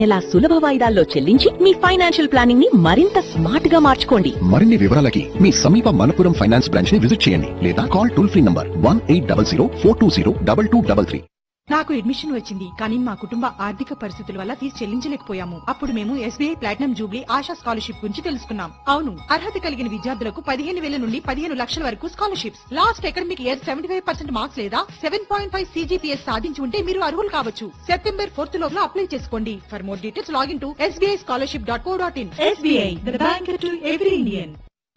ఇలా సులభ వాయిదాల్లో చెల్లించి మీ ఫైనాన్షియల్ ప్లానింగ్ ని మరింత స్మార్ట్ గా మార్చుకోండి మరిన్ని వివరాలకి మీ సమీప మనపురం ఫైనాన్స్ బ్రాంచ్ ని విజిట్ చేయండి లేదా call toll free number one eight double zero four two zero double two double three నాకు అడ్మిషన్ వచ్చింది కానీ మా కుటుంబ ఆర్థిక పరిస్థితుల వల్ల ఫీజు చెల్లించలేకపోయాము అప్పుడు మేము SBI platinum jubilee Asha scholarship గురించి తెలుసుకున్నాం అవును అర్హత కలిగిన విద్యార్థులకు పదిహేను వేల నుండి పదిహేను లక్షల వరకు scholarships last academic year seventy five percent marks లేదా సెవెన్ పాయింట్ ఫైవ్ సీజీపీఎస్ సాధించి ఉంటే మీరు అర్హులు కావచ్చు సెప్టెంబర్ ఫోర్త్ లోపల అప్లై చేసుకోండి for more details login to SBI scholarship dot co dot in SBI the bank to every Indian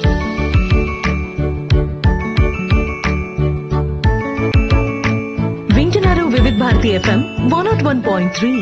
వింటున్నారు వివిధ Bharati FM one naught one point three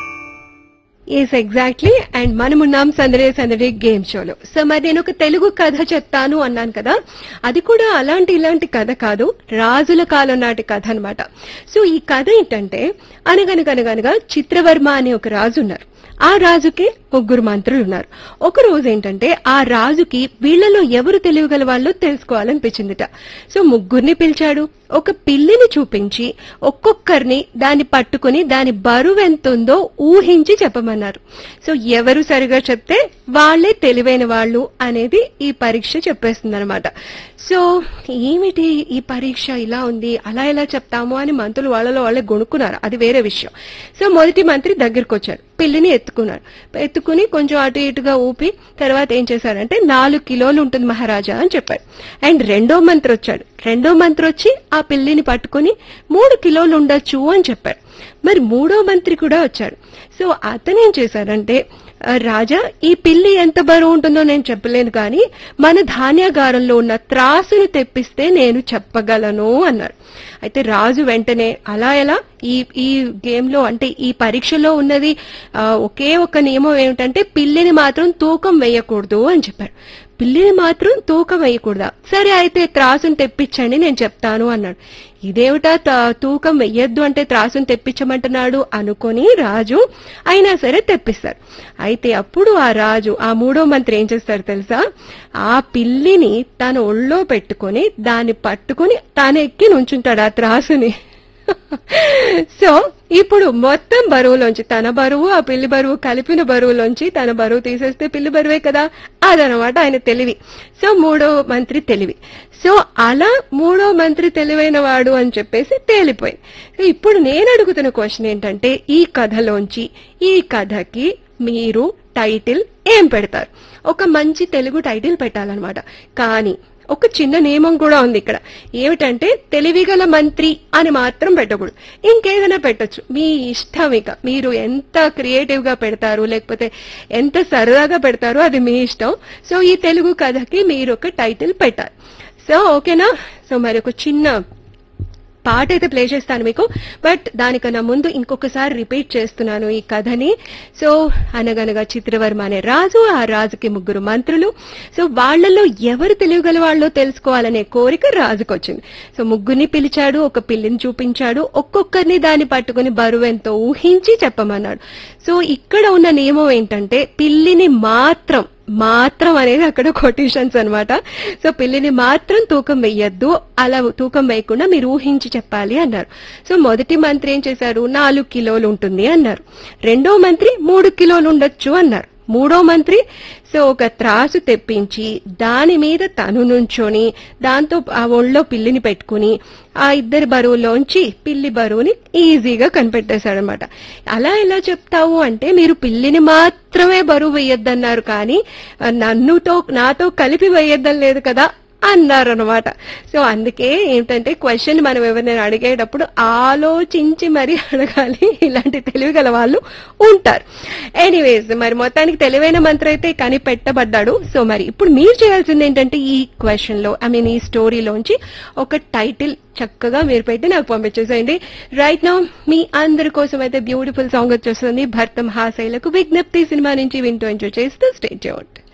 yes exactly and మనమున్నాం సందడే సందడే గేమ్ షోలో సో మరి నేను ఒక తెలుగు కథ చెప్తాను అన్నాను కదా అది కూడా అలాంటి ఇలాంటి కథ కాదు రాజుల కాలం నాటి కథ అన్నమాట సో ఈ కథ ఏంటంటే అనగనగనగనగా చిత్రవర్మ అనే ఒక రాజు ఉన్నారు ఆ రాజుకి ముగ్గురు మంత్రులు ఉన్నారు ఒక రోజు ఏంటంటే ఆ రాజుకి వీళ్ళలో ఎవరు తెలియగల వాళ్ళో తెలుసుకోవాలనిపించిందిట సో ముగ్గురిని పిలిచాడు ఒక పిల్లిని చూపించి ఒక్కొక్కరిని దాన్ని పట్టుకుని దాని బరువు ఎంత ఉందో ఊహించి చెప్పమన్నారు సో ఎవరు సరిగా చెప్తే వాళ్ళే తెలివైన వాళ్ళు అనేది ఈ పరీక్ష చెప్పేస్తుంది అనమాట సో ఏమిటి ఈ పరీక్ష ఇలా ఉంది అలా ఎలా చెప్తాము అని మంత్రులు వాళ్ళలో వాళ్ళే గొనుక్కున్నారు అది వేరే విషయం సో మొదటి మంత్రి దగ్గరికి వచ్చాడు పిల్లిని ఎత్తుకున్నాడు ఎత్తుకుని కొంచెం అటు ఇటుగా ఊపి తర్వాత ఏం చేశారంటే నాలుగు కిలోలు ఉంటుంది మహారాజా అని చెప్పాడు అండ్ రెండో మంత్రి వచ్చాడు రెండో మంత్రి వచ్చి ఆ పిల్లిని పట్టుకుని మూడు కిలోలు ఉండొచ్చు అని చెప్పాడు మరి మూడో మంత్రి కూడా వచ్చాడు సో అతను ఏం చేశారంటే "ఆ, రాజా ఈ పిల్లి ఎంత బరువు ఉంటుందో నేను చెప్పలేను కానీ మన ధాన్యాగారంలో ఉన్న త్రాసును తెప్పిస్తే నేను చెప్పగలను అన్నాడు అయితే రాజు వెంటనే అలా ఎలా ఈ ఈ గేమ్ లో అంటే ఈ పరీక్షలో ఉన్నది ఆ, ఒకే ఒక నియమం ఏమిటంటే పిల్లిని మాత్రం తూకం వేయకూడదు అని చెప్పారు పిల్లిని మాత్రం తూకం వేయకూడదా సరే అయితే త్రాసును తెప్పించండి నేను చెప్తాను అన్నాడు ఇదేమిటా త- తూకం వెయ్యొద్దు అంటే త్రాసును తెప్పించమంటున్నాడు అనుకొని రాజు అయినా సరే తెప్పిస్తాడు అయితే అప్పుడు ఆ రాజు ఆ మూడో మంత్రి ఏం చేస్తాడు తెలుసా ఆ పిల్లిని తన ఒళ్ళో పెట్టుకొని దాన్ని పట్టుకొని తాను ఎక్కి నుంచుంటాడు ఆ త్రాసుని సో ఇప్పుడు మొత్తం బరువులోంచి తన బరువు ఆ పిల్లి బరువు కలిపిన బరువులోంచి తన బరువు తీసేస్తే పిల్లి బరువే కదా అదనమాట ఆయన తెలివి సో మూడో మంత్రి తెలివి సో అలా మూడో మంత్రి తెలివైన వాడు అని చెప్పేసి తేలిపోయింది సో ఇప్పుడు నేను అడుగుతున్న క్వశ్చన్ ఏంటంటే ఈ కథలోంచి ఈ కథకి మీరు టైటిల్ ఏం పెడతారు ఒక మంచి తెలుగు టైటిల్ పెట్టాలన్నమాట కానీ ఒక చిన్న నియమం కూడా ఉంది ఇక్కడ ఏమిటంటే తెలివిగల మంత్రి అని మాత్రం పెట్టకూడదు ఇంకేదైనా పెట్టొచ్చు మీ ఇష్టం ఇక మీరు ఎంత క్రియేటివ్ గా పెడతారు లేకపోతే ఎంత సరదాగా పెడతారో అది మీ ఇష్టం సో ఈ తెలుగు కథకి మీరు ఒక టైటిల్ పెట్టాలి సో ఓకేనా సో మరి ఒక చిన్న పాట అయితే ప్లే చేస్తాను మీకు బట్ దానికన్నా ముందు ఇంకొకసారి రిపీట్ చేస్తున్నాను ఈ కథని సో అనగనగా చిత్రవర్మ అనే రాజు ఆ రాజుకి ముగ్గురు మంత్రులు సో వాళ్ళలో ఎవరు తెలియగల వాళ్ళో తెలుసుకోవాలనే కోరిక రాజుకు వచ్చింది సో ముగ్గురిని పిలిచాడు ఒక పిల్లిని చూపించాడు ఒక్కొక్కరిని దాన్ని పట్టుకుని బరువు ఎంతో ఊహించి చెప్పమన్నాడు సో ఇక్కడ ఉన్న నియమం ఏంటంటే పిల్లిని మాత్రం మాత్రం అనేది అక్కడ కొటేషన్స్ అన్నమాట సో పిల్లిని మాత్రం తూకం వెయ్యొద్దు అలా తూకం వేయకుండా మీరు ఊహించి చెప్పాలి అన్నారు సో మొదటి మంత్రి ఏం చేశారు నాలుగు కిలోలు ఉంటుంది అన్నారు రెండో మంత్రి మూడు కిలోలు ఉండొచ్చు అన్నారు మూడో మంత్రి సో ఒక త్రాసు తెప్పించి దాని మీద తను నుంచొని దాంతో ఆ ఒళ్ళో పిల్లిని పెట్టుకుని ఆ ఇద్దరి బరువులోంచి పిల్లి బరువుని ఈజీగా కనిపెట్టేశాడనమాట అలా ఎలా చెప్తావు అంటే మీరు పిల్లిని మాత్రమే బరువు వేయొద్దన్నారు కానీ ఆ, నన్నుతో నాతో కలిపి వేయొద్దని లేదు కదా అన్నారనమాట సో అందుకే ఏంటంటే క్వశ్చన్ మనం ఎవరినైనా అడిగేటప్పుడు ఆలోచించి మరి అడగాలి ఇలాంటి తెలివి గల వాళ్ళు ఉంటారు ఎనీవేస్ మరి మొత్తానికి తెలివైన మంత్రి అయితే కనిపెట్టబడ్డాడు సో మరి ఇప్పుడు మీరు చేయాల్సింది ఏంటంటే ఈ క్వశ్చన్ లో ఐ మీన్ ఈ స్టోరీలోంచి ఒక టైటిల్ చక్కగా మీరు పెట్టి నాకు పంపించేసేయండి రైట్ నౌ మీ అందరి కోసం అయితే బ్యూటిఫుల్ సాంగ్ వచ్చేస్తుంది భర్తం హాసైలకు విజ్ఞప్తి సినిమా నుంచి వింటూ ఎంజాయ్ చేస్తూ స్టేట్ అవుట్